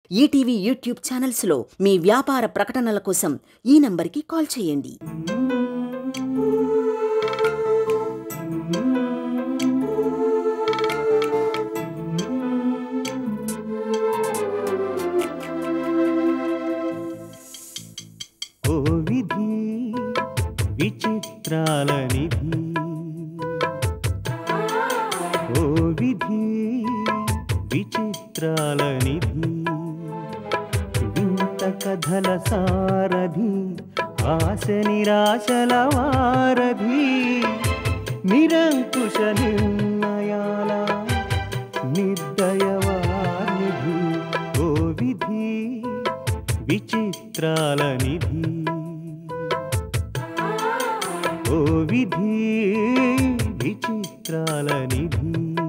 ETV YouTube ఛానల్స్లో మీ వ్యాపార ప్రకటనల కోసం ఈ నంబర్కి కాల్ చేయండి ఓ విధి విచిత్రాల నిధి ఓ విధి విచిత్రాల నిధి వింత కథల సారథి ఆశ నిరాశల వారధి నిరంకుశ నిర్ణయాల నిర్దయవానిధి ఓ విధి విచిత్రాల నిధి ఓ విధి విచిత్రాల నిధి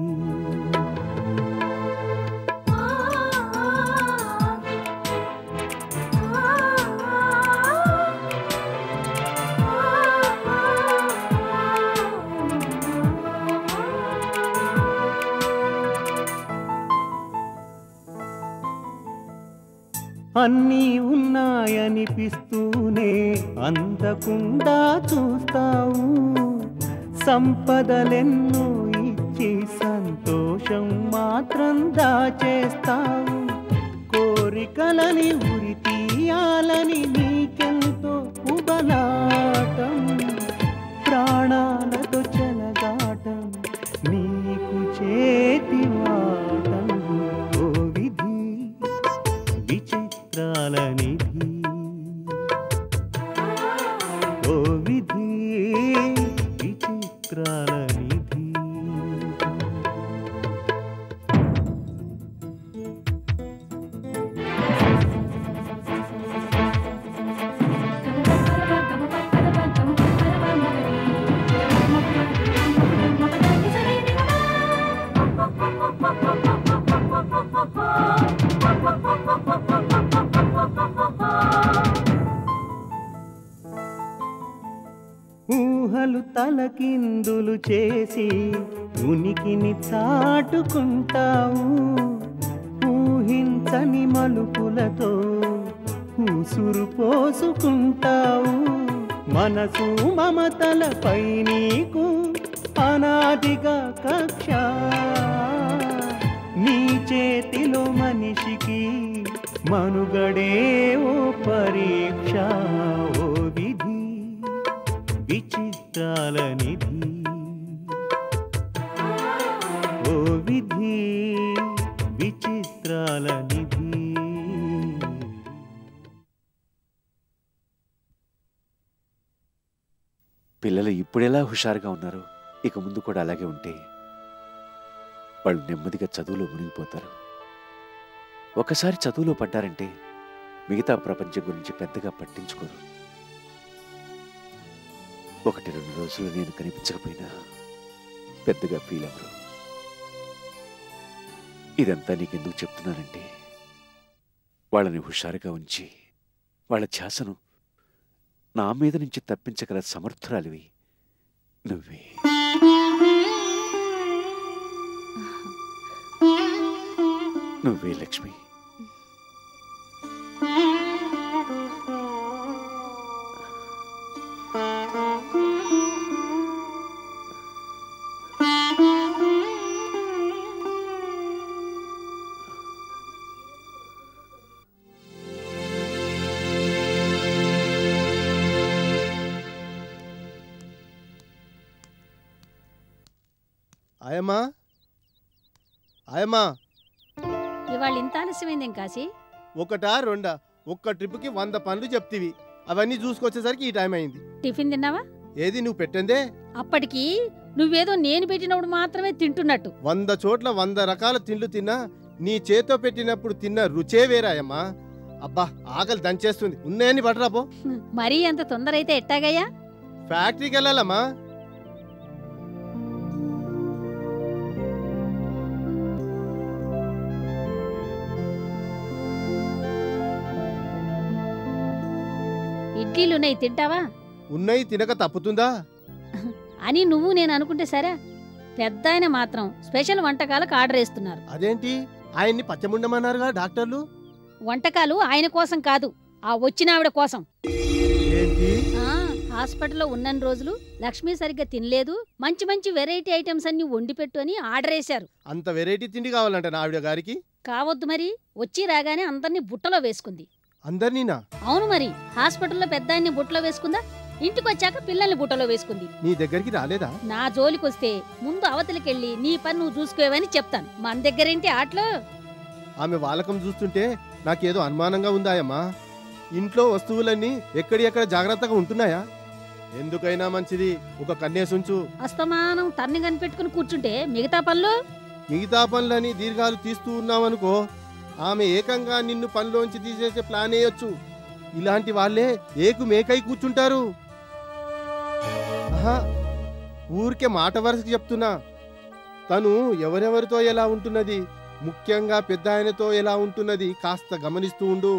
అన్నీ ఉన్నాయనిపిస్తూనే అందకుండా చూస్తావు సంపదలెన్నో ఇచ్చి సంతోషం మాత్రం దాచేస్తావు కోరికలని ఉరి తీయాలని నీకెంతో ఉబలాటం ప్రాణాలతో చెలగాటం నీకు చేతి వాటం ఓ విధి విచిత్రాల నిధి ఓ విధి విచిత్రాల నిధి ఊహలు తలకిందులు చేసి ఉనికిని చాటుకుంటావు ఊహించని మలుపులతో ఉసురు పోసుకుంటావు మనసు మమతలపై నీకు అనాదిగా కక్ష నీ చేతిలో మనిషికి మనుగడే ఓ పరీక్ష ఓ విధి విచిత్రాల నిధి ఓ విధి విచిత్రాల నిధి పిల్లలు ఇప్పుడెలా హుషారుగా ఉన్నారు ఇక ముందు కూడా అలాగే ఉంటే వాళ్ళు నెమ్మదిగా చదువులో మునిగిపోతారు ఒకసారి చదువులో పడ్డారంటే మిగతా ప్రపంచం గురించి పెద్దగా పట్టించుకోరు ఒకటి రెండు రోజులు నేను కనిపించకపోయినా పెద్దగా ఫీల్ అవ్వరు ఇదంతా నీకెందుకు చెప్తున్నానంటే వాళ్ళని హుషారుగా ఉంచి వాళ్ళ ధ్యాసను నా మీద నుంచి తప్పించగల సమర్థురాలివి నువ్వే నువ్వే లక్ష్మి ఆయమ్మా ఆయమ్మా ఇవాళ ఇంత ఆలస్యమైందేం కాశీ ఒకటా రెండా ఒక్క ట్రిప్కి వంద పనులు చెప్తివి అవన్నీ చూసుకొచ్చేసరికి ఈ టైం అయింది టిఫిన్ తిన్నావా ఏది నువ్వు పెట్టందే అప్పటికి నువ్వేదో నేను పెట్టినప్పుడు మాత్రమే తింటున్నట్టు వంద చోట్ల వంద రకాల తిండ్లు తిన్నా నీ చేతో పెట్టినప్పుడు తిన్న రుచే వేరాయమ్మా అబ్బా ఆకలి దంచేస్తుంది ఉన్నాయని పట్టరాపో మరీ అంత తొందర అయితే ఎట్టాగయ్యా ఫ్యాక్టరీకి వెళ్ళాలమ్మా ఇడ్లీలున్నాయి తింటావా ఉన్నాయి తినక తప్పుతుందా అని నువ్వు నేను అనుకుంటే సరే పెద్ద ఆయన మాత్రం స్పెషల్ వంటకాలకు ఆర్డర్ వేస్తున్నారు అదేంటి ఆయన్ని పచ్చముండమన్నారుగా డాక్టర్లు వంటకాలు ఆయన కోసం కాదు ఆ వచ్చిన ఆవిడ కోసం ఏంటి ఆ హాస్పిటల్లో ఉన్న రోజులు లక్ష్మి సరిగ్గా తినలేదు మంచి మంచి వెరైటీ ఐటమ్స్ అన్ని వండి పెట్టు అని ఆర్డర్ వేశారు అంత వెరైటీ తిండి కావాలంట నా ఆవిడ గారికి కావద్దు మరి వచ్చి రాగానే అందరినీ బుట్టలో వేసుకుంది అందరినీనా అవును మరి హాస్పిటల్లో పెద్ద ఆయన్ని బుట్టలో వేసుకుందా ఇంటికి వచ్చాక పిల్లల్ని బుట్టలో వేసుకుంది నీ దగ్గరికి రాలేదా నా జోలికొస్తే ముందు అవతలికెళ్ళి నీ పని నువ్వు చూసుకోవని చెప్తాను మన దగ్గరేంటి ఆటలో ఆమె వాలకం చూస్తుంటే నాకేదో అనుమానంగా ఉందాయమ్మా ఇంట్లో వస్తువులన్నీ ఎక్కడి ఎక్కడ జాగ్రత్తగా ఉంటున్నాయా ఎందుకైనా మంచిది ఒక కన్నేసుంచు అస్తమానం తన్ని కనిపెట్టుకుని కూర్చుంటే మిగతా పనులు మిగతా పనులని దీర్ఘాలు తీస్తూ ఉన్నావనుకో ఆమె ఏకంగా నిన్ను పనిలోంచి తీసేసే ప్లాన్ వేయొచ్చు ఇలాంటి వాళ్ళే ఏకు మేకై కూర్చుంటారు ఆహా ఊరికే మాట వరుసకి చెప్తున్నా తను ఎవరెవరితో ఎలా ఉంటున్నది ముఖ్యంగా పెద్ద ఆయనతో ఎలా ఉంటున్నది కాస్త గమనిస్తూ ఉండు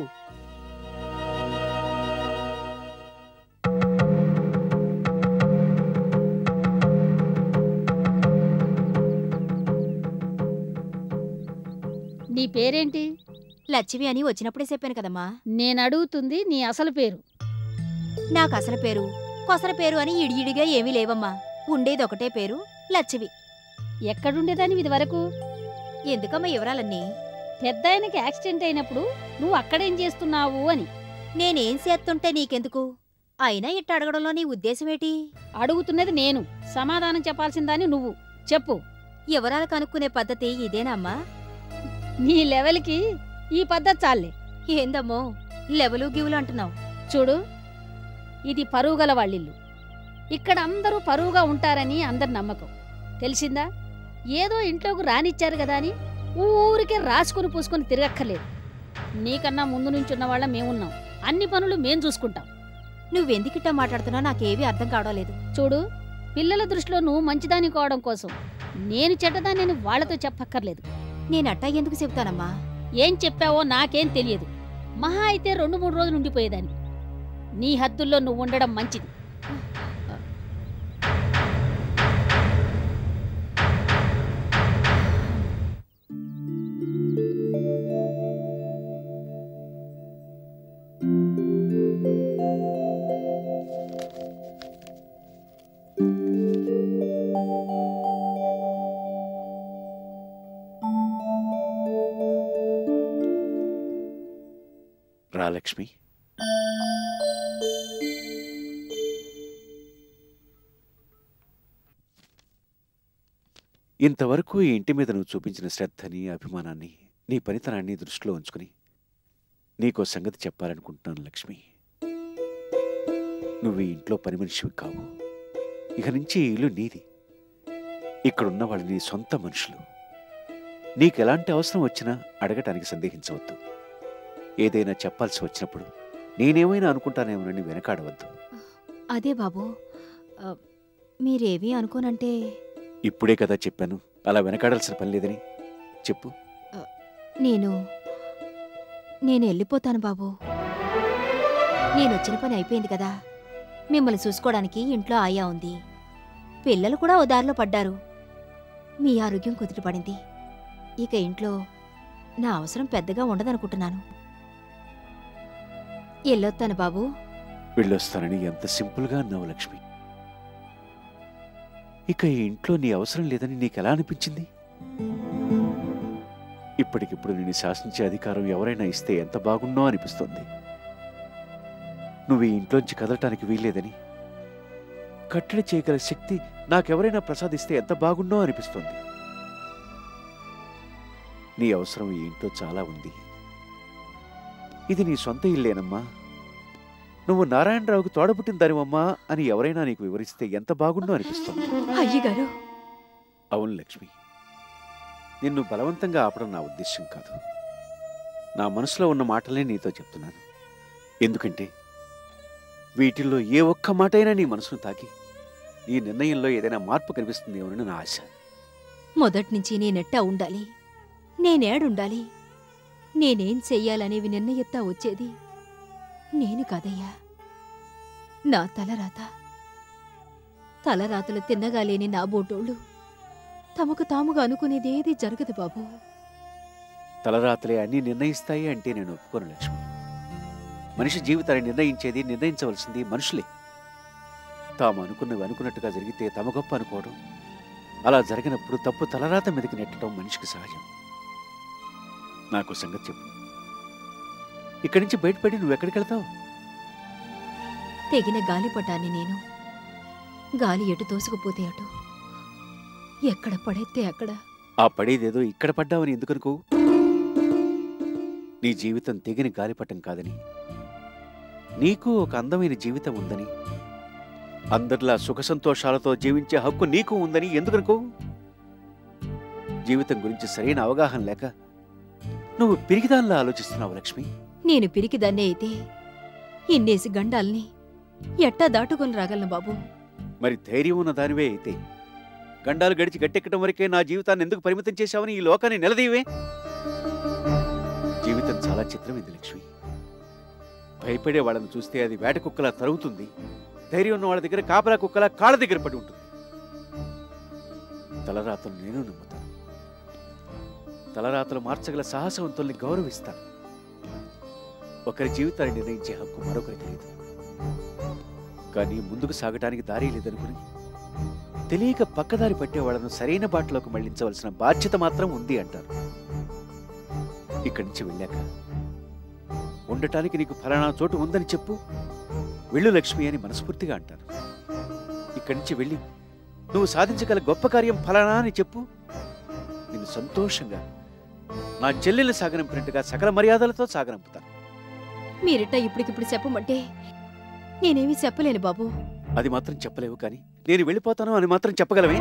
నీ పేరేంటి లచ్చివి అని వచ్చినప్పుడే చెప్పాను కదమ్మా నేను అడుగుతుంది నీ అసలు పేరు నాకు అసలు పేరు కొసర పేరు అని ఇడియిడిగా ఏమీ లేవమ్మా ఉండేది ఒకటే పేరు లచ్చివి ఎక్కడుండేదాని ఇది వరకు ఎందుకమ్మా వివరాలన్నీ పెద్ద ఆయనకి యాక్సిడెంట్ అయినప్పుడు నువ్వు అక్కడేం చేస్తున్నావు అని నేనేం చేస్తుంటే నీకెందుకు అయినా ఇట్ట అడగడంలో నీ ఉద్దేశమేటి అడుగుతున్నది నేను సమాధానం చెప్పాల్సిందని నువ్వు చెప్పు వివరాలు కనుక్కునే పద్ధతి ఇదేనమ్మా నీ లెవెల్కి ఈ పద్ధతి చాలే ఏందమ్మో లెవలు గివులు అంటున్నావు చూడు ఇది పరువు గల వాళ్ళిల్లు ఇక్కడ అందరూ పరువుగా ఉంటారని అందరి నమ్మకం తెలిసిందా ఏదో ఇంట్లోకి రానిచ్చారు కదా అని ఊరికే రాసుకుని పూసుకొని తిరగక్కర్లేదు నీకన్నా ముందు నుంచి ఉన్న వాళ్ళం మేమున్నాం అన్ని పనులు మేం చూసుకుంటాం నువ్వెందుకిట్టా మాట్లాడుతున్నావు నాకేవీ అర్థం కావడం లేదు చూడు పిల్లల దృష్టిలో నువ్వు మంచిదాని కావడం కోసం నేను చెడ్డదాన్ని వాళ్ళతో చెప్పక్కర్లేదు నేనట్టా ఎందుకు చెబుతానమ్మా ఏం చెప్పావో నాకేం తెలియదు మహా అయితే రెండు మూడు రోజులు ఉండిపోయేదాన్ని నీ హద్దుల్లో నువ్వు ఉండడం మంచిది రా లక్ష్మి ఇంతవరకు ఈ ఇంటి మీద నువ్వు చూపించిన శ్రద్ధని అభిమానాన్ని నీ పనితనాన్ని దృష్టిలో ఉంచుకుని నీకో సంగతి చెప్పాలనుకుంటున్నాను లక్ష్మి నువ్వు ఈ ఇంట్లో పని మనిషివి కావు ఇక నుంచి ఈ ఇల్లు నీది ఇక్కడున్న వాళ్ళు నీ సొంత మనుషులు నీకు ఎలాంటి అవసరం వచ్చినా అడగటానికి సందేహించవద్దు ఏదైనా చెప్పాల్సి వచ్చినప్పుడు నేనేమైనా అనుకుంటానేమోనని వెనకాడవద్దు అదే బాబు ఆ, మీరేవీ అనుకోనంటే ఇప్పుడే కదా చెప్పాను అలా వెనకాడాల్సిన పని లేదని చెప్పు నేను నేను వెళ్ళిపోతాను బాబు నేను వచ్చిన పని అయిపోయింది కదా మిమ్మల్ని చూసుకోవడానికి ఇంట్లో ఆయా ఉంది పిల్లలు కూడా ఓ దారిలో పడ్డారు మీ ఆరోగ్యం కుదుటపడింది ఇక ఇంట్లో నా అవసరం పెద్దగా ఉండదనుకుంటున్నాను వెళ్ళొస్తాను బాబు వెళ్ళొస్తానని ఎంత సింపుల్గా అన్నావు లక్ష్మి ఇక ఈ ఇంట్లో నీ అవసరం లేదని నీకెలా అనిపించింది ఇప్పటికిప్పుడు నేను శాసించే అధికారం ఎవరైనా ఇస్తే ఎంత బాగున్నో అనిపిస్తోంది నువ్వు ఈ ఇంట్లోంచి కదలటానికి వీల్లేదని కట్టడి చేయగల శక్తి నాకెవరైనా ప్రసాదిస్తే ఎంత బాగున్నో అనిపిస్తోంది నీ అవసరం ఈ ఇంట్లో చాలా ఉంది ఇది నీ సొంత ఇల్లేనమ్మా నువ్వు నారాయణరావుకు తోడబుట్టిన దానివమ్మా అని ఎవరైనా నీకు వివరిస్తే ఎంత బాగుండో అనిపిస్తుంది అయ్యగారు అవును లక్ష్మి నిన్ను బలవంతంగా ఆపడం నా ఉద్దేశం కాదు నా మనసులో ఉన్న మాటలే నీతో చెప్తున్నాను ఎందుకంటే వీటిల్లో ఏ ఒక్క మాటైనా నీ మనసును తాకి నీ నిర్ణయంలో ఏదైనా మార్పు కనిపిస్తుందేమోనని నా ఆశ మొదట్నుంచి నేనెట్టా ఉండాలి నేనేడుండాలి నేనేం చెయ్యాలనేవి నిర్ణయత్తా వచ్చేది నేను కాదయ్యా నా తలరాత తలరాతలు తిన్నగా లేని నా బోటోళ్ళు తమకు తాముగా అనుకునేదేది జరగదు బాబు తలరాతలే అన్నీ నిర్ణయిస్తాయి అంటే నేను ఒప్పుకోను లక్ష్మి మనిషి జీవితాన్ని నిర్ణయించేది నిర్ణయించవలసింది మనుషులే తాము అనుకున్నవి అనుకున్నట్టుగా జరిగితే తమ గొప్ప అనుకోవడం అలా జరిగినప్పుడు తప్పు తలరాత మీదకి నెట్టడం మనిషికి సహజం నాకు సంగతి చెప్పు ఇక్కడి నుంచి బయటపడి నువ్వు ఎక్కడికి వెళ్తావు తెగిన గాలిపటాన్ని నేను గాలి ఎటు తోసుకుపోతే అటు ఎక్కడ పడేస్తే అక్కడ ఆ పడేదేదో ఇక్కడ పడ్డావని ఎందుకనుకో నీ జీవితం తెగిన గాలిపటం కాదని నీకు ఒక అందమైన జీవితం ఉందని అందరిలా సుఖ సంతోషాలతో జీవించే హక్కు నీకు ఉందని ఎందుకనుకో జీవితం గురించి సరైన అవగాహన లేక నువ్వు పిరిగిదానిలా ఆలోచిస్తున్నావు లక్ష్మి నేను పిరికిదాన్నే అయితే ఇన్నేసి గండాల్ని ఎట్టా దాటుకొని రాగలను బాబు మరి ధైర్యం ఉన్న దానివే అయితే గండాలు గడిచి గట్టెక్కడం వరకే నా జీవితాన్ని ఎందుకు పరిమితం చేశావని ఈ లోకాన్ని నిలదీవే జీవితం చాలా చిత్రమైంది లక్ష్మి భయపడే వాళ్ళని చూస్తే అది వేట కుక్కలా తరుగుతుంది ధైర్యం ఉన్న వాళ్ళ దగ్గర కాపలా కుక్కలా కాళ్ళ దగ్గర పడి ఉంటుంది తలరాతలు నేను నమ్ముతాను తలరాతలు మార్చగల సాహసవంతుల్ని గౌరవిస్తాను ఒకరి జీవితాన్ని నిర్ణయించే హక్కు మరొకరికి లేదు కానీ ముందుకు సాగటానికి దారి లేదనుకుని తెలియక పక్కదారి పట్టే వాళ్ళను సరైన బాటలోకి మళ్లించవలసిన బాధ్యత మాత్రం ఉంది అంటారు ఇక్కడి నుంచి వెళ్ళాక ఉండటానికి నీకు ఫలానా చోటు ఉందని చెప్పు వెళ్ళు లక్ష్మి అని మనస్ఫూర్తిగా అంటాను ఇక్కడి నుంచి వెళ్ళి నువ్వు సాధించగల గొప్ప కార్యం ఫలానా అని చెప్పు నిన్ను సంతోషంగా నా చెల్లెలు సాగనంపినట్టుగా సకల మర్యాదలతో సాగనంపుతాను మీరిట్ట ఇప్పటికిప్పుడు చెప్పమంటే నేనేమీ చెప్పలేను బాబు అది మాత్రం చెప్పలేవు కానీ నేను వెళ్ళిపోతాను అని మాత్రం చెప్పగలవే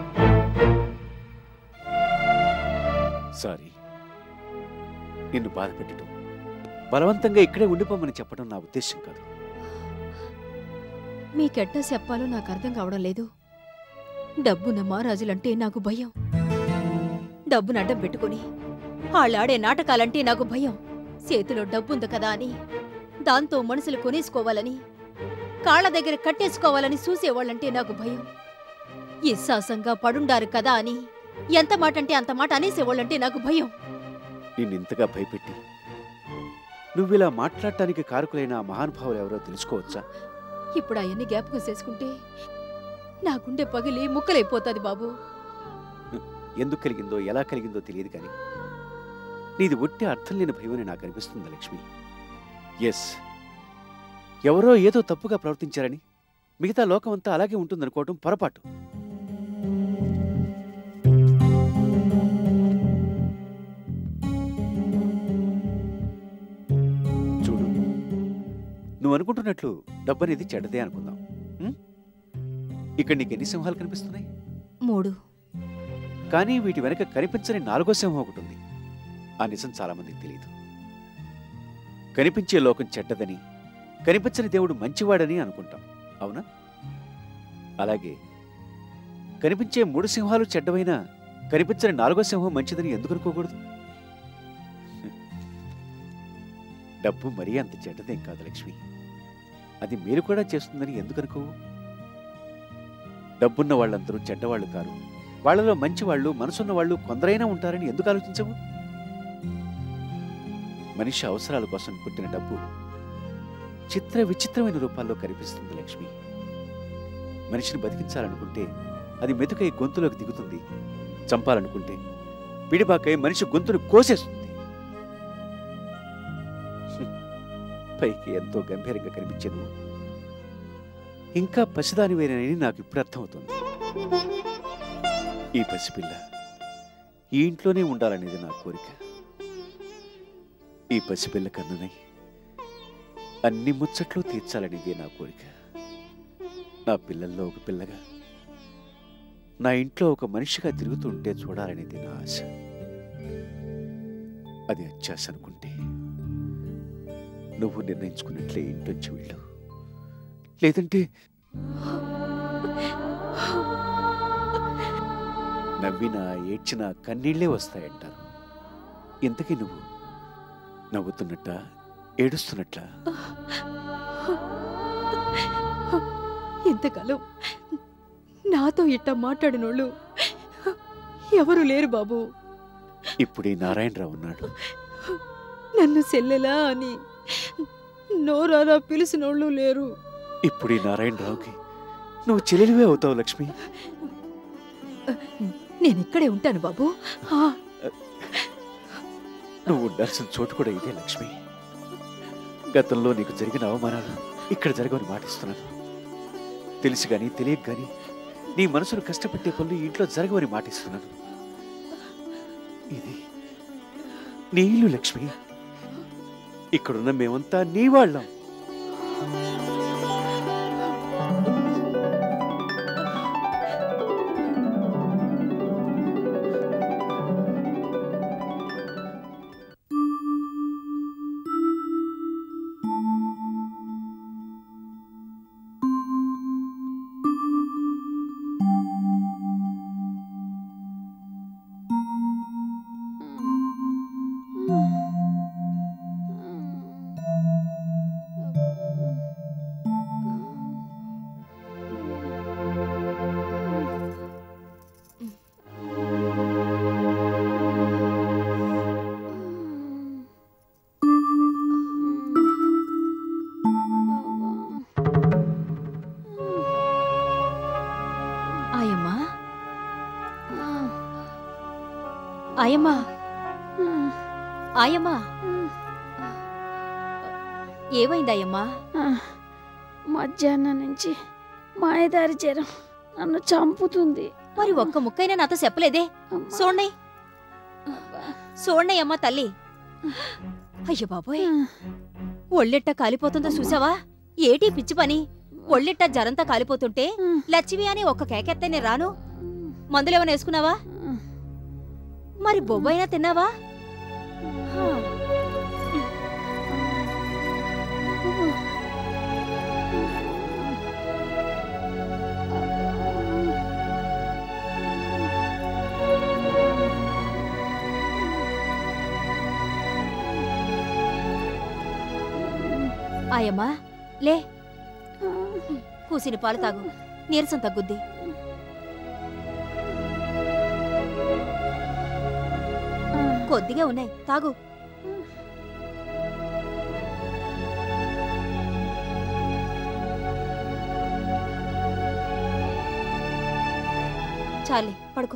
సారీ నిన్ను బాధ పెట్టడం బలవంతంగా ఇక్కడే ఉండిపోమని చెప్పడం నా ఉద్దేశం కాదు మీకెట్టా చెప్పాలో నాకు అర్థం కావడం లేదు డబ్బున్న మహారాజులంటే నాకు భయం డబ్బును అడ్డం పెట్టుకుని వాళ్ళాడే నాటకాలంటే నాకు భయం చేతిలో డబ్బుంది కదా అని దాంతో మనుషులు కొనేసుకోవాలని కాళ్ళ దగ్గర కట్టేసుకోవాలని చూసేవాళ్ళంటే నాకు భయం ఇస్సాసంగా పడుండారు కదా అని ఎంత మాట అంటే అంత మాట అనేసేవాళ్ళంటే నాకు భయం నిన్ను ఇంతగా భయపెట్టి నువ్విలా మాట్లాడటానికి కారకులైన ఆ మహానుభావులు ఎవరో తెలుసుకోవచ్చా ఇప్పుడు అవన్నీ జ్ఞాపకం చేసుకుంటే నా గుండె పగిలి ముక్కలైపోతుంది బాబు ఎందుకు కలిగిందో ఎలా కలిగిందో తెలియదు కానీ నీది ఒట్టి అర్థం లేని భయమని నాకు అనిపిస్తుంది లక్ష్మి ఎస్ ఎవరో ఏదో తప్పుగా ప్రవర్తించారని మిగతా లోకమంతా అలాగే ఉంటుందనుకోవటం పొరపాటు చూడు నువ్వు అనుకుంటున్నట్లు డబ్బు అనేది చెడ్డదే అనుకుందాం ఉం? ఇక్కడ నీకు ఎన్ని సింహాలు కనిపిస్తున్నాయి మూడు కానీ వీటి వెనక కనిపించని నాలుగో సింహం ఒకటి ఉంది ఆ నిజం చాలా మందికి తెలియదు కనిపించే లోకం చెడ్డదని కనిపించని దేవుడు మంచివాడని అనుకుంటాం అవునా అలాగే కనిపించే మూడు సింహాలు చెడ్డవైనా కనిపించని నాలుగో సింహం మంచిదని ఎందుకు అనుకోకూడదు డబ్బు మరీ అంత చెడ్డదేం కాదు లక్ష్మి అది మీరు కూడా చేస్తుందని ఎందుకు అనుకోవు డబ్బున్న వాళ్ళందరూ చెడ్డవాళ్ళు కారు వాళ్ళలో మంచి వాళ్ళు మనసున్న వాళ్ళు కొందరైనా ఉంటారని ఎందుకు ఆలోచించవు మనిషి అవసరాల కోసం పుట్టిన డబ్బు చిత్ర విచిత్రమైన రూపాల్లో కనిపిస్తుంది లక్ష్మి మనిషిని బతికించాలనుకుంటే అది మెతుకై గొంతులోకి దిగుతుంది చంపాలనుకుంటే పిడిబాకై మనిషి గొంతును కోసేస్తుంది హ్మ్. పైకి ఎంతో గంభీరంగా కనిపించదు ఇంకా పసిదానివేనని నాకు ఇప్పుడు అర్థమవుతుంది ఈ పసిపిల్ల ఈ ఇంట్లోనే ఉండాలనేది నా కోరిక ఈ పసిపిల్ల కన్నునై అన్ని ముచ్చట్లు తీర్చాలనేది నా కోరిక నా పిల్లల్లో ఒక పిల్లగా నా ఇంట్లో ఒక మనిషిగా తిరుగుతుంటే చూడాలనేది నా ఆశ అది అత్యాశ అనుకుంటే నువ్వు నిర్ణయించుకున్నట్లే ఇంటొచ్చి వెళ్ళు లేదంటే నవ్వినా ఏడ్చినా కన్నీళ్లే వస్తాయంటారు ఇంతకీ నువ్వు నవ్వుతున్నట్ట ఏడుస్తున్నట్లా ఇంతకాలం నాతో ఇట్ట మాట్లాడినోళ్ళు ఎవరు లేరు బాబు ఇప్పుడు ఈ నారాయణరావు ఉన్నాడు నన్ను సెల్లెలా అని నోరారా పిలిచినోళ్ళు లేరు ఇప్పుడు ఈ నారాయణరావుకి నువ్వు చెల్లెలివే అవుతావు లక్ష్మి నేను ఇక్కడే ఉంటాను బాబు ఆ, నువ్వు ఉండాల్సిన చోటు కూడా ఇదే లక్ష్మి గతంలో నీకు జరిగిన అవమానాలు ఇక్కడ జరగవని మాటిస్తున్నాను తెలిసి గాని తెలియక గాని నీ మనసును కష్టపెట్టే పనులు ఈ ఇంట్లో జరగవని మాటిస్తున్నాను ఇది నీ ఇల్లు లక్ష్మి ఇక్కడున్న మేమంతా నీ వాళ్ళం ఆయమ్మా ఆయమ్మా ఆయమ్మా ఏమైంది అయ్యమ్మా మధ్యాహ్నం నుంచి మాయదారి జ్వరం నన్ను చంపుతుంది మరి ఒక్క ముక్కైనా నాతో చెప్పలేదే అమ్మా. చూడండి అబ్బా. చూడండి అమ్మా తల్లి అయ్య బాబోయ్ ఒళ్ళెట్ట కాలిపోతుందో చూసావా ఏటి పిచ్చి పని ఒళ్ళెట్ట జరంతా కాలిపోతుంటే లచ్చివి అని ఒక్క కేకెత్తే నేను రాను మందులేమైనా వేసుకున్నావా మరి బొబ్బైనా తిన్నావా హా. ఆయమ్మా లే కూసిన పాలు తాగు నీరసం తగ్గుద్ది కొద్దిగా ఉన్నాయి తాగు చాలే పడుకో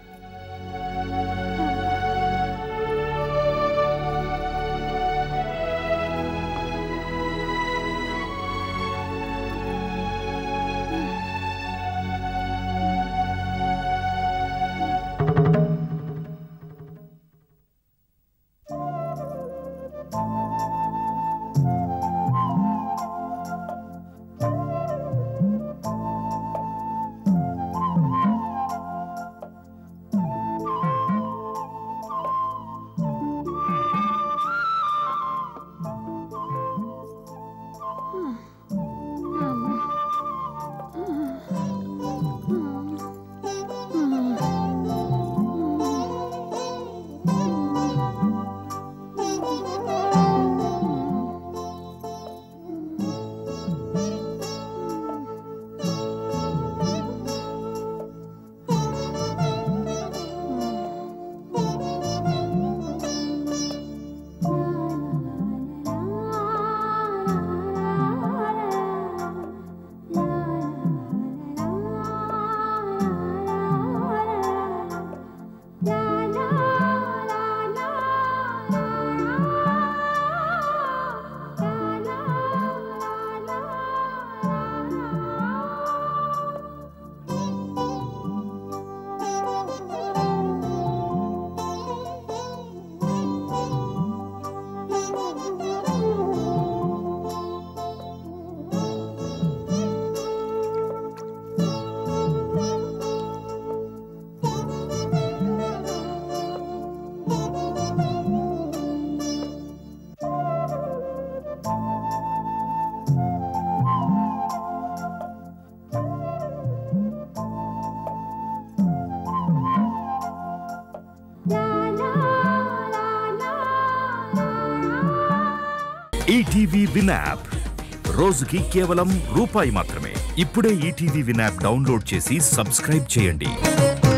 ఈటీవీ విన్ యాప్ రోజుకి కేవలం రూపాయి మాత్రమే ఇప్పుడే ఈటీవీ విన్ యాప్ డౌన్లోడ్ చేసి సబ్స్క్రైబ్ చేయండి